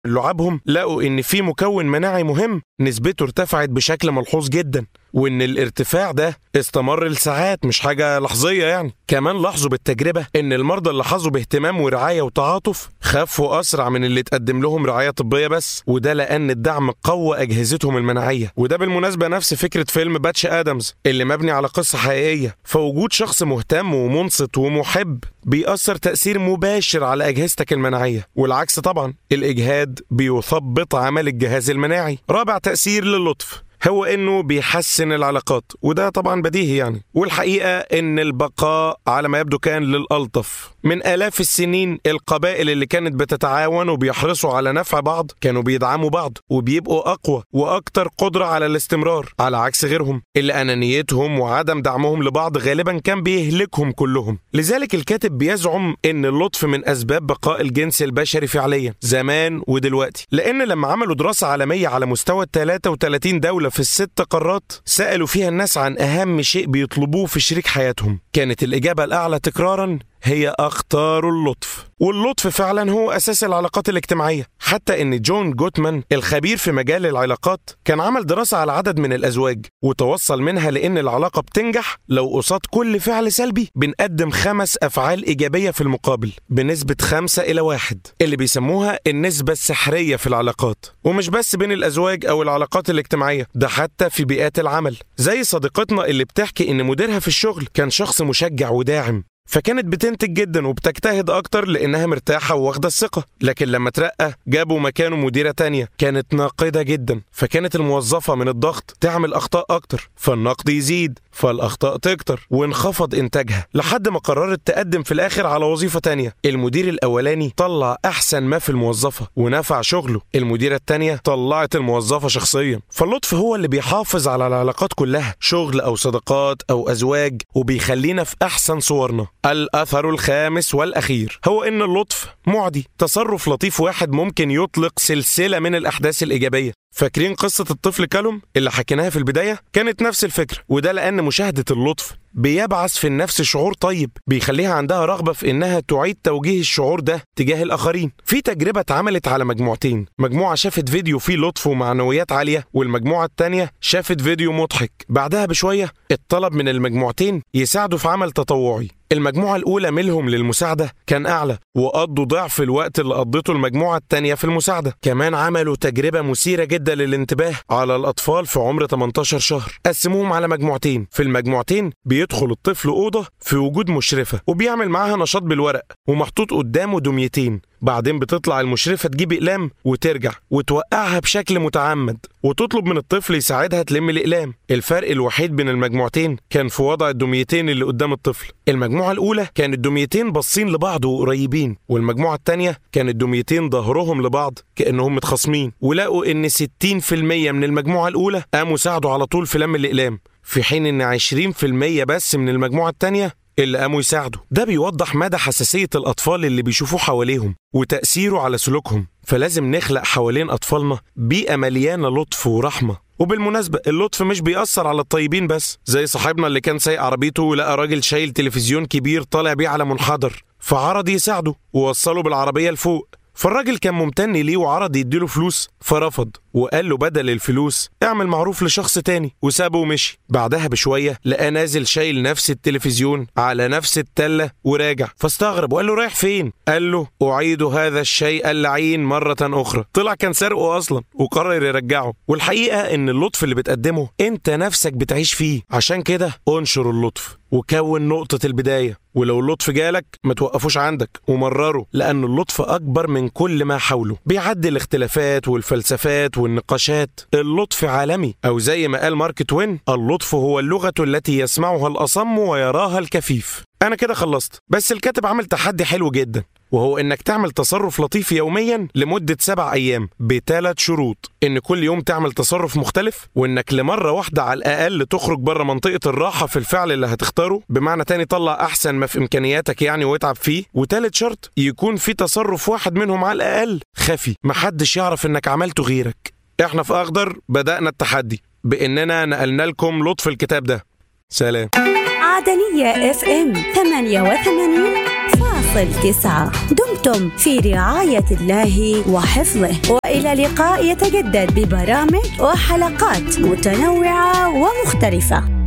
لعابهم لقوا إن في مكون مناعي مهم نسبته ارتفعت بشكل ملحوظ جدا وإن الارتفاع ده استمر لساعات مش حاجة لحظية يعني كمان لاحظوا بالتجربة إن المرضى اللي حظوا باهتمام ورعاية وتعاطف خفوا أسرع من اللي تقدم لهم رعاية طبية بس وده لأن الدعم قوى أجهزتهم المناعية وده بالمناسبة نفس فكرة فيلم باتش آدمز اللي مبني على قصة حقيقية فوجود شخص مهتم ومنصت ومحب بيأثر تأثير مباشر على أجهزتك المناعية والعكس طبعا الإجهاد بيثبط عمل الجهاز المناعي رابع تأثير للطف هو انه بيحسن العلاقات وده طبعا بديهي يعني والحقيقه ان البقاء على ما يبدو كان للالطف من الاف السنين القبائل اللي كانت بتتعاون وبيحرصوا على نفع بعض كانوا بيدعموا بعض وبيبقوا اقوى واكتر قدره على الاستمرار على عكس غيرهم اللي انانيتهم وعدم دعمهم لبعض غالبا كان بيهلكهم كلهم لذلك الكاتب بيزعم ان اللطف من اسباب بقاء الجنس البشري فعليا زمان ودلوقتي لان لما عملوا دراسه عالميه على مستوى 33 دوله في الست قارات سالوا فيها الناس عن اهم شيء بيطلبوه في شريك حياتهم كانت الاجابه الاعلى تكرارا هي اختار اللطف واللطف فعلا هو اساس العلاقات الاجتماعيه حتى ان جون جوتمان الخبير في مجال العلاقات كان عمل دراسه على عدد من الازواج وتوصل منها لان العلاقه بتنجح لو قصاد كل فعل سلبي بنقدم خمس افعال ايجابيه في المقابل بنسبه خمسة الى واحد اللي بيسموها النسبه السحريه في العلاقات ومش بس بين الازواج او العلاقات الاجتماعيه ده حتى في بيئات العمل زي صديقتنا اللي بتحكي ان مديرها في الشغل كان شخص مشجع وداعم فكانت بتنتج جدا وبتجتهد اكتر لانها مرتاحه وواخده الثقه لكن لما ترقى جابوا مكانه مديره تانية كانت ناقده جدا فكانت الموظفه من الضغط تعمل اخطاء اكتر فالنقد يزيد فالاخطاء تكتر وانخفض انتاجها لحد ما قررت تقدم في الاخر على وظيفه تانية المدير الاولاني طلع احسن ما في الموظفه ونفع شغله المديره التانية طلعت الموظفه شخصيا فاللطف هو اللي بيحافظ على العلاقات كلها شغل او صداقات او ازواج وبيخلينا في احسن صورنا الأثر الخامس والأخير هو إن اللطف معدي تصرف لطيف واحد ممكن يطلق سلسلة من الأحداث الإيجابية فاكرين قصة الطفل كالوم اللي حكيناها في البداية؟ كانت نفس الفكرة وده لأن مشاهدة اللطف بيبعث في النفس شعور طيب بيخليها عندها رغبة في إنها تعيد توجيه الشعور ده تجاه الآخرين في تجربة اتعملت على مجموعتين مجموعة شافت فيديو فيه لطف ومعنويات عالية والمجموعة التانية شافت فيديو مضحك بعدها بشوية اتطلب من المجموعتين يساعدوا في عمل تطوعي المجموعة الأولى ميلهم للمساعدة كان أعلى وقضوا ضعف الوقت اللي قضته المجموعة التانية في المساعدة كمان عملوا تجربة مثيرة جدا للانتباه على الأطفال في عمر 18 شهر قسموهم على مجموعتين في المجموعتين بيدخل الطفل أوضة في وجود مشرفة وبيعمل معاها نشاط بالورق ومحطوط قدامه دميتين بعدين بتطلع المشرفة تجيب أقلام وترجع وتوقعها بشكل متعمد وتطلب من الطفل يساعدها تلم الأقلام الفرق الوحيد بين المجموعتين كان في وضع الدميتين اللي قدام الطفل المجموعة الأولى كان الدميتين باصين لبعض وقريبين والمجموعة التانية كان الدميتين ظهرهم لبعض كأنهم متخاصمين ولقوا إن 60% من المجموعة الأولى قاموا ساعدوا على طول في لم الأقلام في حين إن 20% بس من المجموعة التانية اللي قاموا يساعدوا ده بيوضح مدى حساسية الأطفال اللي بيشوفوه حواليهم وتأثيره على سلوكهم فلازم نخلق حوالين أطفالنا بيئة مليانة لطف ورحمة وبالمناسبة اللطف مش بيأثر على الطيبين بس زي صاحبنا اللي كان سايق عربيته ولقى راجل شايل تلفزيون كبير طالع بيه على منحدر فعرض يساعده ووصله بالعربية لفوق فالراجل كان ممتن ليه وعرض يديله فلوس فرفض وقال له بدل الفلوس اعمل معروف لشخص تاني وسابه ومشي بعدها بشوية لقى نازل شايل نفس التلفزيون على نفس التلة وراجع فاستغرب وقال له رايح فين قال له أعيد هذا الشيء اللعين مرة أخرى طلع كان سرقه أصلا وقرر يرجعه والحقيقة إن اللطف اللي بتقدمه أنت نفسك بتعيش فيه عشان كده انشر اللطف وكون نقطة البداية ولو اللطف جالك ما توقفوش عندك ومرره لأن اللطف أكبر من كل ما حوله بيعدي الاختلافات والفلسفات والنقاشات اللطف عالمي أو زي ما قال مارك توين اللطف هو اللغة التي يسمعها الأصم ويراها الكفيف أنا كده خلصت بس الكاتب عمل تحدي حلو جدا وهو انك تعمل تصرف لطيف يوميا لمدة سبع ايام بثلاث شروط ان كل يوم تعمل تصرف مختلف وانك لمرة واحدة على الاقل تخرج بره منطقة الراحة في الفعل اللي هتختاره بمعنى تاني طلع احسن ما في امكانياتك يعني واتعب فيه وتالت شرط يكون في تصرف واحد منهم على الاقل خفي محدش يعرف انك عملته غيرك احنا في اخضر بدأنا التحدي باننا نقلنا لكم لطف الكتاب ده سلام عدنية اف ام 88 فاصل تسعة دمتم دمتم في رعاية الله وحفظه وإلى لقاء يتجدد ببرامج وحلقات متنوعة ومختلفة